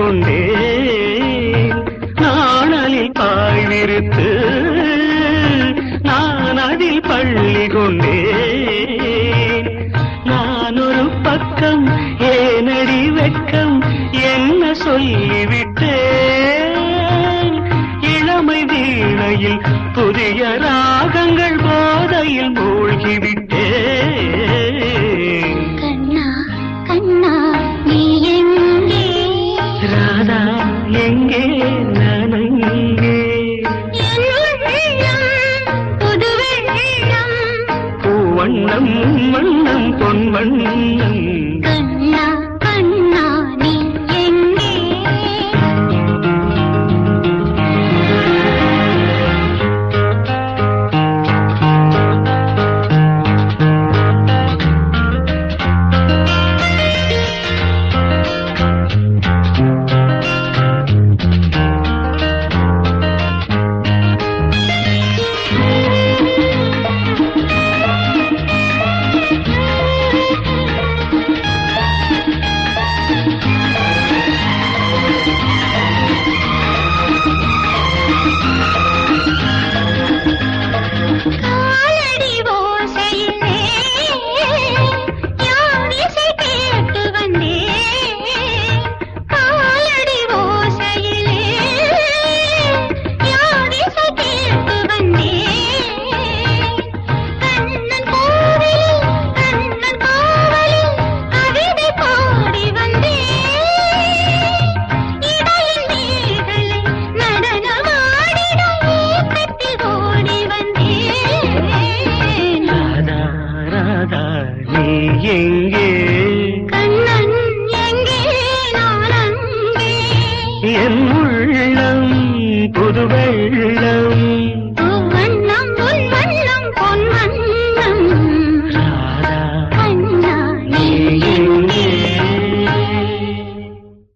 கொண்டேன் நாணலில் பாய்விருத்து நான் அதில் பள்ளி கொண்டேன் நான் ஒரு பக்கம் ஏனடி வெட்கம் என்ன சொல்லிவிட்டேன் இளமை வீணையில் புதிய ராகங்கள் போதையில் மூழ்கிவிட்டேன் கண்ணா கண்ணா நீ எங்கே ராதா எங்கே நான் அங்கே என் உள்ளம் புது வெள்ளம் பூவண்ணம் வண்ணம் பொன் வண்ணம் கண்ணா கண்ணா நீ எங்கே காலடி ஓசையிலே யார் இசை கேட்டு வந்தேன் காலடி ஓசையிலே யார் இசை கேட்டு வந்தேன் கண்ணன் கோவிலில் கண்ணன் காவலில் கவிதை பாடி வந்தேன் இடையில் நீர்களை நடனமாடிட ஏக்கத்தில் ஓடி வந்தேன் ராதா ராதா நீ எங்கே கண்ணன் எங்கே நான் அங்கே என் உள்ளம் புது வெள்ளம் வண்ணம் உன் வண்ணம் பொன் வண்ணம் ராதா கண்ணா நீ